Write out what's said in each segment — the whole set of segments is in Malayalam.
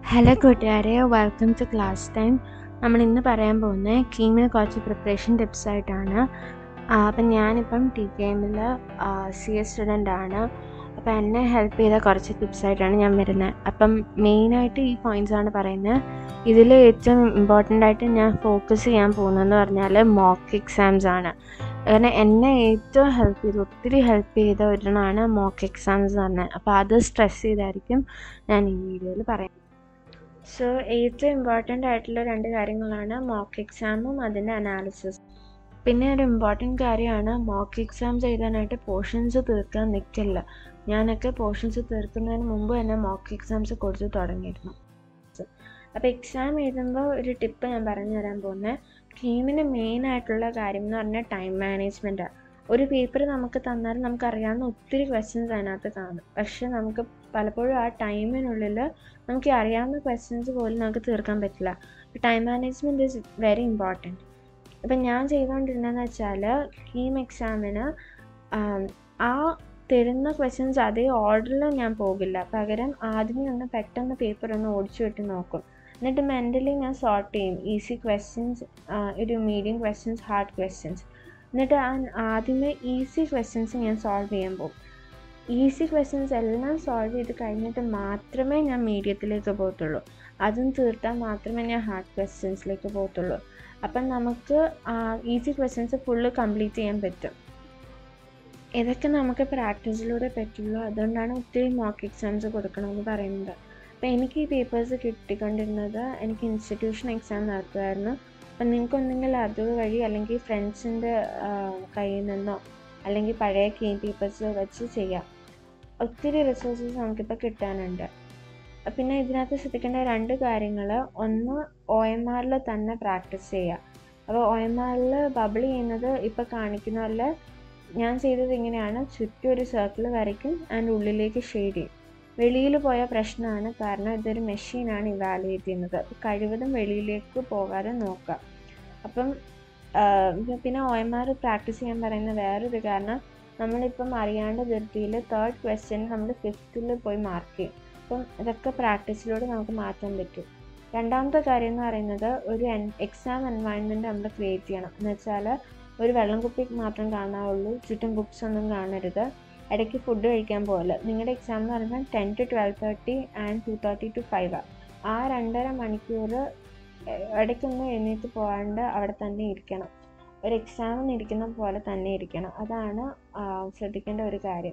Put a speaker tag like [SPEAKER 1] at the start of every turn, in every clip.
[SPEAKER 1] ഹലോ കൂട്ടുകാരെ വെൽക്കം ടു ക്ലാസ് ടൈം നമ്മൾ ഇന്ന് പറയാൻ പോകുന്നത് കീമിന് കുറച്ച് പ്രിപ്പറേഷൻ ടിപ്സ് ആയിട്ടാണ് അപ്പം ഞാനിപ്പം ടി കെ എമ്മിൽ സി എസ് സ്റ്റുഡൻ്റ് ആണ് അപ്പം എന്നെ ഹെൽപ്പ് ചെയ്ത കുറച്ച് ടിപ്സ് ആയിട്ടാണ് ഞാൻ വരുന്നത് അപ്പം മെയിനായിട്ട് ഈ പോയിൻറ്റ്സ് ആണ് പറയുന്നത് ഇതിൽ ഏറ്റവും ഇമ്പോർട്ടൻ്റ് ആയിട്ട് ഞാൻ ഫോക്കസ് ചെയ്യാൻ പോകുന്നതെന്ന് പറഞ്ഞാൽ മോക്ക് എക്സാംസ് ആണ് കാരണം എന്നെ ഏറ്റവും ഹെൽപ്പ് ചെയ്ത് ഒത്തിരി ഹെൽപ്പ് ചെയ്ത ഒരെണ്ണമാണ് മോക്ക് എക്സാംസ് എന്ന് പറഞ്ഞത് അപ്പോൾ അത് സ്ട്രെസ് ചെയ്തായിരിക്കും ഞാൻ ഈ വീഡിയോയിൽ പറയാം സോ ഏറ്റവും ഇമ്പോർട്ടൻ്റ് ആയിട്ടുള്ള രണ്ട് കാര്യങ്ങളാണ് മോക്ക് എക്സാമും അതിൻ്റെ അനാലിസിസ് പിന്നെ ഒരു ഇമ്പോർട്ടൻറ്റ് കാര്യമാണ് മോക്ക് എക്സാംസ് എഴുതാനായിട്ട് പോർഷൻസ് തീർക്കാൻ നിൽക്കില്ല ഞാനൊക്കെ പോർഷൻസ് തീർക്കുന്നതിന് മുമ്പ് തന്നെ മോക്ക് എക്സാംസ് കൊടുത്തു തുടങ്ങിയിരുന്നു അപ്പോൾ എക്സാം എഴുതുമ്പോൾ ഒരു ടിപ്പ് ഞാൻ പറഞ്ഞു തരാൻ പോകുന്നത് കീമിന് മെയിൻ ആയിട്ടുള്ള കാര്യം എന്ന് പറഞ്ഞാൽ ടൈം മാനേജ്മെൻറ്റാണ് ഒരു പേപ്പർ നമുക്ക് തന്നാൽ നമുക്കറിയാവുന്ന ഒത്തിരി ക്വസ്റ്റ്യൻസ് അതിനകത്ത് കാണും പക്ഷെ നമുക്ക് പലപ്പോഴും ആ ടൈമിനുള്ളിൽ നമുക്ക് അറിയാവുന്ന ക്വസ്റ്റ്യൻസ് പോലും നമുക്ക് തീർക്കാൻ പറ്റില്ല time management is very important ഇപ്പം ഞാൻ ചെയ്തുകൊണ്ടിരുന്നതെന്ന് വെച്ചാൽ കീം എക്സാമിന് ആ തരുന്ന ക്വസ്റ്റ്യൻസ് അതേ ഓർഡറിൽ ഞാൻ പോകില്ല പകരം ആദ്യമേ ഒന്ന് പെട്ടെന്ന് പേപ്പർ ഒന്ന് ഓടിച്ചു വിട്ട് നോക്കും എന്നിട്ട് മെൻ്റലി ഞാൻ സോർട്ട് ചെയ്യും ഈസി ക്വസ്റ്റ്യൻസ് ഒരു മീഡിയം ക്വസ്റ്റ്യൻസ് ഹാർഡ് ക്വസ്റ്റ്യൻസ് എന്നിട്ട് ആ ആദ്യമേ ഈസി ക്വസ്റ്റ്യൻസ് ഞാൻ സോൾവ് ചെയ്യാൻ പോകും ഈസി ക്വസ്റ്റ്യൻസ് എല്ലാം സോൾവ് ചെയ്ത് കഴിഞ്ഞിട്ട് മാത്രമേ ഞാൻ മീഡിയത്തിലേക്ക് പോകത്തുള്ളൂ അതും തീർത്താൽ മാത്രമേ ഞാൻ ഹാർഡ് ക്വസ്റ്റ്യൻസിലേക്ക് പോകത്തുള്ളൂ അപ്പം നമുക്ക് ഈസി ക്വസ്റ്റ്യൻസ് ഫുള്ള് കംപ്ലീറ്റ് ചെയ്യാൻ പറ്റും ഇതൊക്കെ നമുക്ക് പ്രാക്ടീസിലൂടെ പറ്റുള്ളൂ അതുകൊണ്ടാണ് ഒത്തിരി മോക്ക് എക്സാംസ് കൊടുക്കണമെന്ന് പറയുന്നത് അപ്പോൾ എനിക്ക് ഈ പേപ്പേഴ്സ് കിട്ടിക്കൊണ്ടിരുന്നത് എനിക്ക് ഇൻസ്റ്റിറ്റ്യൂഷൻ എക്സാം നടത്തുമായിരുന്നു അപ്പം നിങ്ങൾക്ക് ഒന്നെങ്കിൽ അതുവഴി അല്ലെങ്കിൽ ഫ്രണ്ട്സിൻ്റെ കയ്യിൽ നിന്നോ അല്ലെങ്കിൽ പഴയ കീ പേപ്പേഴ്സ് വെച്ച് ചെയ്യാം ഒത്തിരി റിസോഴ്സസ് നമുക്കിപ്പോൾ കിട്ടാനുണ്ട് പിന്നെ ഇതിനകത്ത് ശ്രദ്ധിക്കേണ്ട രണ്ട് കാര്യങ്ങൾ ഒന്ന് ഒ എം ആറിൽ തന്നെ പ്രാക്ടീസ് ചെയ്യുക അപ്പോൾ ഒ എം ആറിൽ ബബിൾ ചെയ്യുന്നത് ഇപ്പോൾ കാണിക്കുന്ന പോലെ ഞാൻ ചെയ്തത് ഇങ്ങനെയാണ് ചുറ്റും ഒരു സർക്കിൾ വരയ്ക്കും ആൻഡ് ഉള്ളിലേക്ക് ഷെയ്ഡ് ചെയ്യും വെളിയിൽ പോയ പ്രശ്നമാണ് കാരണം ഇതൊരു മെഷീനാണ് ഇവാലുവേറ്റ് ചെയ്യുന്നത് അപ്പോൾ കഴിവതും വെളിയിലേക്ക് പോകാതെ നോക്കുക അപ്പം പിന്നെ ഒ എം ആർ പ്രാക്ടീസ് ചെയ്യാൻ പറയുന്ന വേറൊരു കാരണം നമ്മളിപ്പം അറിയാണ്ട് ധൃതിയിൽ തേർഡ് ക്വസ്റ്റ്യൻ നമ്മൾ ഫിഫ്ത്തിൽ പോയി മാർക്ക് ചെയ്യും അപ്പം ഇതൊക്കെ പ്രാക്ടീസിലൂടെ നമുക്ക് മാറ്റാൻ പറ്റും രണ്ടാമത്തെ കാര്യം എന്ന് പറയുന്നത് ഒരു എക്സാം എൻവയൺമെൻറ്റ് നമ്മൾ ക്രിയേറ്റ് ചെയ്യണം എന്ന് വെച്ചാൽ ഒരു വെള്ളം കുപ്പി മാത്രം കാണാവുള്ളൂ ചുറ്റും ബുക്സ് ഒന്നും കാണരുത് ഇടയ്ക്ക് ഫുഡ് കഴിക്കാൻ പോകല് നിങ്ങളുടെ എക്സാം എന്ന് പറയുന്നത് ten to twelve thirty and two thirty to five ആ രണ്ടര മണിക്കൂർ ഇടയ്ക്കൊന്നും എഴുന്നേറ്റ് പോകാണ്ട് അവിടെ തന്നെ ഇരിക്കണം ഒരു എക്സാമിന് ഇരിക്കുന്ന പോലെ തന്നെ ഇരിക്കണം അതാണ് ശ്രദ്ധിക്കേണ്ട ഒരു കാര്യം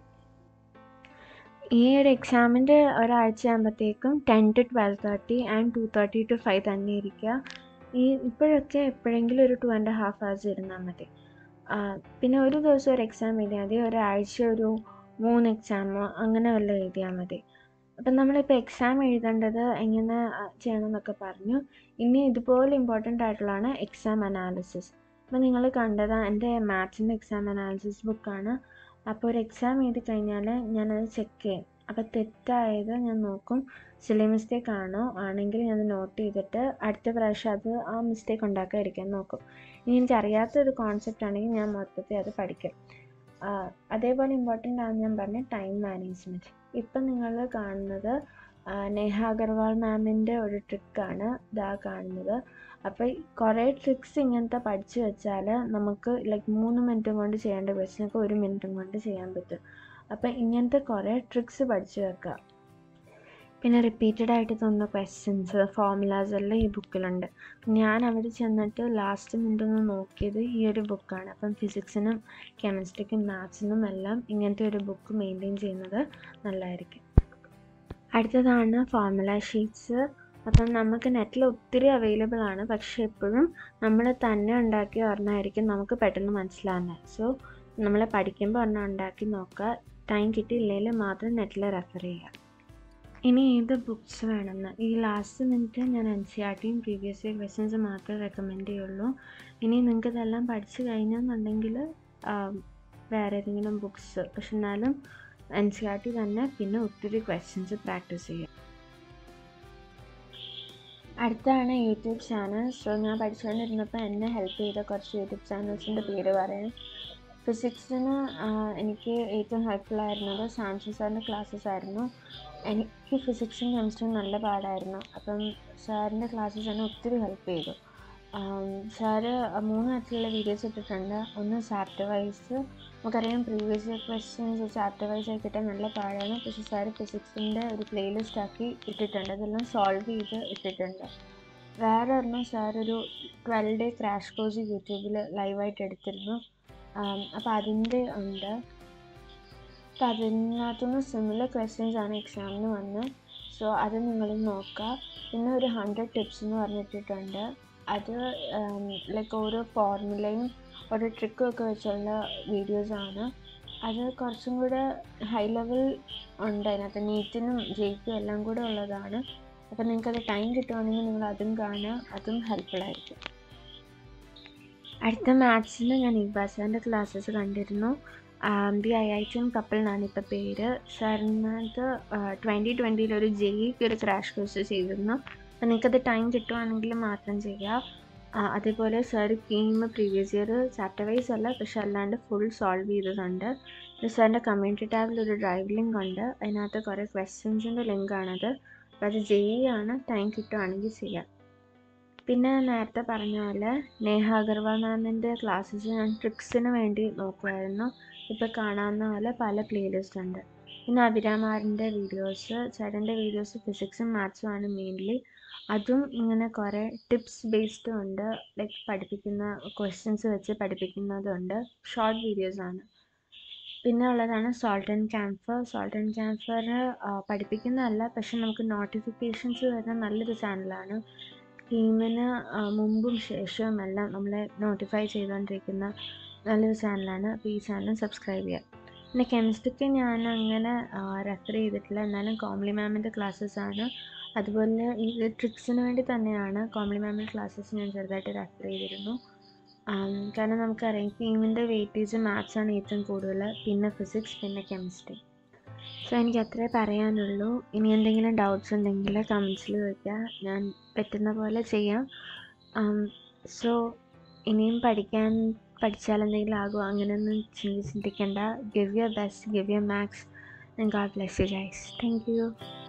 [SPEAKER 1] ഈ ഒരു എക്സാമിൻ്റെ ഒരാഴ്ച ആകുമ്പോഴത്തേക്കും ten to twelve thirty and two thirty to five തന്നെ ഇരിക്കുക ഈ ഇപ്പോഴൊക്കെ എപ്പോഴെങ്കിലും ഒരു ടു ആൻഡ് ഹാഫ് ഹവേഴ്സ് ഇരുന്നാൽ മതി പിന്നെ ഒരു ദിവസം ഒരു എക്സാം എഴുതിയാൽ മതി ഒരാഴ്ച ഒരു മൂന്ന് എക്സാം അങ്ങനെ വല്ല എഴുതിയാൽ മതി അപ്പം നമ്മളിപ്പോൾ എക്സാം എഴുതേണ്ടത് എങ്ങനെ ചെയ്യണമെന്നൊക്കെ പറഞ്ഞു ഇനി ഇതുപോലെ ഇമ്പോർട്ടൻ്റ് ആയിട്ടുള്ളതാണ് എക്സാം അനാലിസിസ് അപ്പോൾ നിങ്ങൾ കണ്ടത് എൻ്റെ മാത്സിൻ്റെ എക്സാം അനാലിസിസ് ബുക്കാണ് അപ്പോൾ ഒരു എക്സാം എഴുതി കഴിഞ്ഞാൽ ഞാനത് ചെക്ക് ചെയ്യും അപ്പോൾ തെറ്റായത് ഞാൻ നോക്കും സിലി മിസ്റ്റേക്ക് ആണോ ആണെങ്കിൽ ഞാൻ നോട്ട് ചെയ്തിട്ട് അടുത്ത പ്രാവശ്യം അത് ആ മിസ്റ്റേക്ക് ഉണ്ടാക്കാതിരിക്കാൻ നോക്കും ഇനി എനിക്ക് അറിയാത്തൊരു കോൺസെപ്റ്റ് ആണെങ്കിൽ ഞാൻ മൊത്തത്തിൽ അത് പഠിക്കും അതേപോലെ ഇമ്പോർട്ടൻ്റ് ആണ് ഞാൻ പറഞ്ഞ ടൈം മാനേജ്മെൻറ്റ് ഇപ്പം നിങ്ങൾ കാണുന്നത് നേഹ അഗർവാൾ മാമിൻ്റെ ഒരു ട്രിക്കാണ് ഇതാ കാണുന്നത് അപ്പോൾ കുറേ ട്രിക്സ് ഇങ്ങനത്തെ പഠിച്ചു വെച്ചാൽ നമുക്ക് ലൈക്ക് മൂന്ന് മിനിറ്റും കൊണ്ട് ചെയ്യേണ്ട ക്വസ്റ്റ്യനൊക്കെ ഒരു മിനിറ്റും കൊണ്ട് ചെയ്യാൻ പറ്റും അപ്പോൾ ഇങ്ങനത്തെ കുറേ ട്രിക്സ് പഠിച്ചു വെക്കുക പിന്നെ റിപ്പീറ്റഡ് ആയിട്ട് തോന്നുന്ന ക്വസ്റ്റ്യൻസ് ഫോർമുലാസ് എല്ലാം ഈ ബുക്കിലുണ്ട് ഞാൻ അവിടെ ചെന്നിട്ട് ലാസ്റ്റ് മിനിറ്റ് ഒന്ന് നോക്കിയത് ഈ ഒരു ബുക്കാണ് അപ്പം ഫിസിക്സിനും കെമിസ്ട്രിക്കും മാത്സിനും എല്ലാം ഇങ്ങനത്തെ ഒരു ബുക്ക് മെയിൻറ്റെയിൻ ചെയ്യുന്നത് നല്ലതായിരിക്കും അടുത്തതാണ് ഫോർമുല ഷീറ്റ്സ് അപ്പം നമുക്ക് നെറ്റിൽ ഒത്തിരി അവൈലബിൾ ആണ് പക്ഷെ എപ്പോഴും നമ്മൾ തന്നെ ഉണ്ടാക്കിയ ഒരെണ്ണമായിരിക്കും നമുക്ക് പെട്ടെന്ന് മനസ്സിലാവുന്നത് സോ നമ്മൾ പഠിക്കുമ്പോൾ ഒരെണ്ണം ഉണ്ടാക്കി നോക്കുക ടൈം കിട്ടിയില്ലെങ്കിൽ മാത്രം നെറ്റിൽ റെഫർ ചെയ്യുക ഇനി ഏത് ബുക്സ് വേണമെന്ന് ഈ ലാസ്റ്റ് മിനിറ്റ് ഞാൻ എൻ സി ആർ ടിയും പ്രീവിയസ് ഇയർ ക്വസ്റ്റ്യൻസ് മാത്രമേ റെക്കമെൻഡ് ചെയ്യുള്ളൂ ഇനി നിങ്ങൾക്ക് ഇതെല്ലാം പഠിച്ചു കഴിഞ്ഞെന്നുണ്ടെങ്കിൽ വേറെ ഏതെങ്കിലും ബുക്സ് പക്ഷെ എന്നാലും എൻ സി ആർ ടി തന്നെ പിന്നെ ഒത്തിരി ക്വസ്റ്റ്യൻസ് പ്രാക്ടീസ് ചെയ്യുക അടുത്താണ് യൂട്യൂബ് ചാനൽ സോ ഞാൻ പഠിച്ചുകൊണ്ടിരുന്നപ്പോൾ എന്നെ ഹെൽപ്പ് ചെയ്ത കുറച്ച് യൂട്യൂബ് ചാനൽസിൻ്റെ പേര് പറയാം ഫിസിക്സിന് എനിക്ക് ഏറ്റവും ഹെൽപ്ഫുൾ ആയിരുന്നത് സാംസൺ സാറിൻ്റെ ക്ലാസ്സസ് ആയിരുന്നു എനിക്ക് ഫിസിക്സും കെമിസ്ട്രിയും നല്ല പാടായിരുന്നു അപ്പം സാറിൻ്റെ ക്ലാസ്സസ് എന്നെ ഒത്തിരി ഹെൽപ്പ് ചെയ്തു സാറ് മൂന്ന് തരത്തിലുള്ള വീഡിയോസ് ഇട്ടിട്ടുണ്ട് ഒന്ന് ചാപ്റ്റർ വൈസ് നമുക്കറിയാം previous year questions chapter wise ആയി കിട്ടാൻ നല്ല പാടാണ് പക്ഷേ സാറ് ഫിസിക്സിൻ്റെ ഒരു പ്ലേലിസ്റ്റ് ആക്കി ഇട്ടിട്ടുണ്ട് അതെല്ലാം സോൾവ് ചെയ്ത് ഇട്ടിട്ടുണ്ട് വേറെ ഒരെണ്ണം സാറൊരു ട്വൽവ് ഡേ ക്രാഷ് കോഴ്സ് യൂട്യൂബിൽ ലൈവായിട്ട് എടുത്തിരുന്നു അപ്പോൾ അതിൻ്റെ ഉണ്ട് അപ്പോൾ അതിനകത്തുനിന്ന് സിമിലർ ക്വസ്റ്റ്യൻസ് ആണ് എക്സാമിന് വന്നത് സോ അത് നിങ്ങൾ നോക്കുക പിന്നെ ഒരു ഹൺഡ്രഡ് ടിപ്സ് എന്ന് പറഞ്ഞിട്ടിട്ടുണ്ട് അത് ലൈക്ക് ഓരോ ഫോർമുലയും ഓരോ ട്രിക്കും ഒക്കെ വെച്ചുള്ള വീഡിയോസാണ് അത് കുറച്ചും കൂടെ ഹൈ ലെവൽ ഉണ്ട് അതിനകത്ത് നീറ്റിനും ജെയ്ക്കും എല്ലാം കൂടെ ഉള്ളതാണ് അപ്പോൾ നിങ്ങൾക്കത് ടൈം കിട്ടുവാണെങ്കിൽ നിങ്ങൾ അതും കാണുക അതും ഹെൽപ്ഫുൾ ആയിരിക്കും അടുത്ത മാത്സിൽ ഞാൻ ഇക്ബാസാറിൻ്റെ ക്ലാസ്സസ് കണ്ടിരുന്നു the I I T M couple എന്നാണ് ഇപ്പോൾ പേര് സാറിനകത്ത് ട്വൻറ്റി ട്വൻറ്റിയിൽ ഒരു ജെയ്ക്ക് ഒരു ക്രാഷ് കോഴ്സ് ചെയ്തിരുന്നു അപ്പോൾ നിങ്ങൾക്കത് ടൈം കിട്ടുവാണെങ്കിൽ മാത്രം ചെയ്യുക അതേപോലെ sir KEAM previous year chapter wise അല്ല പക്ഷെ അല്ലാണ്ട് ഫുൾ സോൾവ് ചെയ്തതുണ്ട് സാറിൻ്റെ കമ്മ്യൂണിറ്റി ടാബിൽ ഒരു ഡ്രൈവ് ലിങ്ക് ഉണ്ട് അതിനകത്ത് കുറേ ക്വസ്റ്റ്യൻസിൻ്റെ ലിങ്കാണത് അപ്പോൾ അത് ജെയ്യാണ് ടൈം കിട്ടുവാണെങ്കിൽ ചെയ്യാം പിന്നെ നേരത്തെ പറഞ്ഞ പോലെ നേഹ അഗർവാൾ മാമിൻ്റെ ക്ലാസ്സസ് ഞാൻ ട്രിക്സിന് വേണ്ടി നോക്കുമായിരുന്നു ഇപ്പോൾ കാണാവുന്ന പോലെ പല പ്ലേലിസ്റ്റ് ഉണ്ട് പിന്നെ അഭിരാമാറിൻ്റെ വീഡിയോസ് ചേട്ടൻ്റെ വീഡിയോസ് ഫിസിക്സും മാത്സും ആണ് മെയിൻലി അതും ഇങ്ങനെ കുറേ ടിപ്സ് ബേസ്ഡ് ഉണ്ട് ലൈക്ക് പഠിപ്പിക്കുന്ന ക്വസ്റ്റ്യൻസ് വെച്ച് പഠിപ്പിക്കുന്നതുണ്ട് ഷോർട്ട് വീഡിയോസാണ് പിന്നെ ഉള്ളതാണ് salt and camphor salt and camphor പഠിപ്പിക്കുന്നതല്ല പക്ഷെ നമുക്ക് നോട്ടിഫിക്കേഷൻസ് വരുന്ന നല്ലൊരു ചാനലാണ് ടീമിന് മുമ്പും ശേഷവും എല്ലാം നമ്മളെ നോട്ടിഫൈ ചെയ്തുകൊണ്ടിരിക്കുന്ന നല്ലൊരു ചാനലാണ് അപ്പോൾ ഈ ചാനൽ സബ്സ്ക്രൈബ് ചെയ്യുക പിന്നെ കെമിസ്ട്രിക്ക് ഞാൻ അങ്ങനെ റെഫർ ചെയ്തിട്ടില്ല എന്നാലും കോംലി മാമിൻ്റെ ക്ലാസ്സസ് ആണ് അതുപോലെ ഈ ട്രിക്സിന് വേണ്ടി തന്നെയാണ് കോംലി മാമിൻ്റെ ക്ലാസ്സസ് ഞാൻ ചെറുതായിട്ട് റെഫർ ചെയ്തിരുന്നു കാരണം നമുക്കറിയാം കീമിൻ്റെ വെയിറ്റേജ് മാത്സ് ആണ് ഏറ്റവും കൂടുതൽ പിന്നെ ഫിസിക്സ് പിന്നെ കെമിസ്ട്രി സോ എനിക്ക് അത്രേ പറയാനുള്ളൂ ഇനി എന്തെങ്കിലും ഡൗട്ട്സ് ഉണ്ടെങ്കിൽ കമൻസിൽ ചോദിക്കുക ഞാൻ പറ്റുന്ന പോലെ ചെയ്യാം സോ ഇനിയും പഠിക്കാൻ പഠിച്ചാൽ എന്തെങ്കിലും ആകുമോ അങ്ങനെയൊന്നും ചിന്തി ചിന്തിക്കേണ്ട give your best give your max and God bless you guys thank U